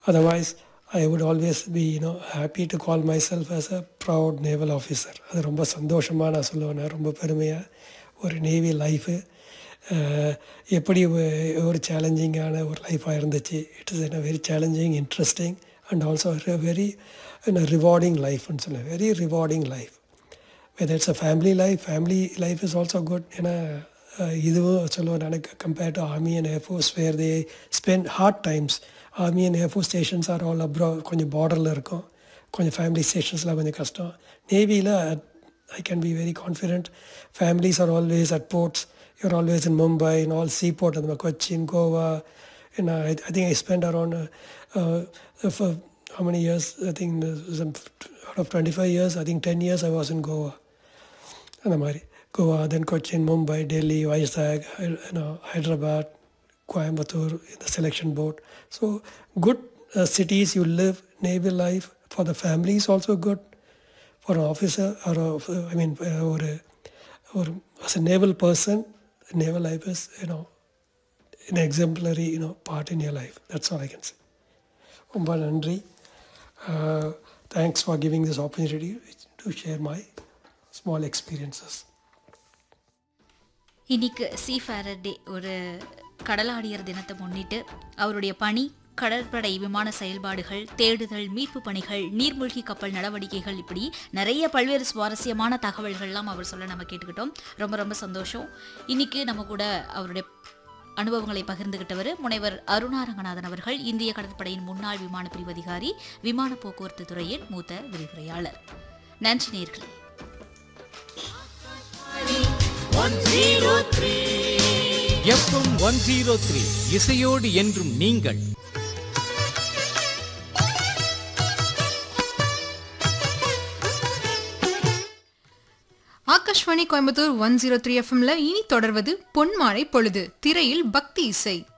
Otherwise, I would always be, you know, happy to call myself as a proud naval officer. அது ரொம்ப சந்தோஷமாக நான் சொல்லுவேன் ரொம்ப பெருமையாக ஒரு நேவி லைஃபு எப்படி ஒ- ஒரு சேலஞ்சிங்கான ஒரு லைஃபாக இருந்துச்சு it is a very challenging interesting and also very rewarding லைஃப்னு சொல்லுவேன் very rewarding life whether it's a family life family life is also good ஏன்னா அஹ், இதுவும் சொல்லுவேன் நான் compared to army and air force where they spend hard times army and air force stations are all அப்ரோ கொஞ்சம் பார்டரில் இருக்கும் கொஞ்சம் ஃபேமிலி ஸ்டேஷன்ஸ்லாம் கொஞ்சம் கஷ்டம் நேவியில் I can be very confident families are always at ports you are always in Mumbai in all sea port அந்த மாதிரி Cochin Goa and I, I think I spent around uh, uh, for how many years? I think some, out of 25 years, I think 10 years I was in Goa. அந்த மாதிரி கோவா தென் கொச்சின் மும்பை டெல்லி வைசாக் ஹைதராபாத் கோயம்புத்தூர் இந்த selection port so good cities you live naval life for the family is also good for officer are I mean ஒரு ஒரு as a naval person naval life is you know an exemplary you know part in your life that's all i can say ரொம்ப நன்றி thanks for giving this opportunity to share my small experiences இன்னைக்கு seafarer டே ஒரு கடலாடியர் தினத்தை முன்னிட்டு அவருடைய பணி கடற்படை விமான செயல்பாடுகள் தேடுதல் மீட்பு பணிகள் நீர்மூழ்கி கப்பல் நடவடிக்கைகள் இப்படி நிறைய பல்வேறு சுவாரஸ்யமான தகவல்கள்லாம் அவர் சொல்ல நம்ம கேட்டுக்கிட்டோம் ரொம்ப ரொம்ப சந்தோஷம் இன்னைக்கு நம்ம கூட அவருடைய அனுபவங்களை பகிர்ந்துகிட்டவர் முனைவர் அருணா ரங்கநாதன் அவர்கள் இந்திய கடற்படையின் முன்னாள் விமான பிரிவு அதிகாரி விமான போக்குவரத்து துறையின் மூத்த விரிவுரையாளர் நன்றி நேர்களே எஃப்எம் ஒன் ஜீரோ த்ரீ இசையோடு என்றும் நீங்கள் Akashvani Coimbatore one zero three எஃப்எம்ல இனி தொடர்வது பொன்மாலை பொழுது திரையில் பக்தி இசை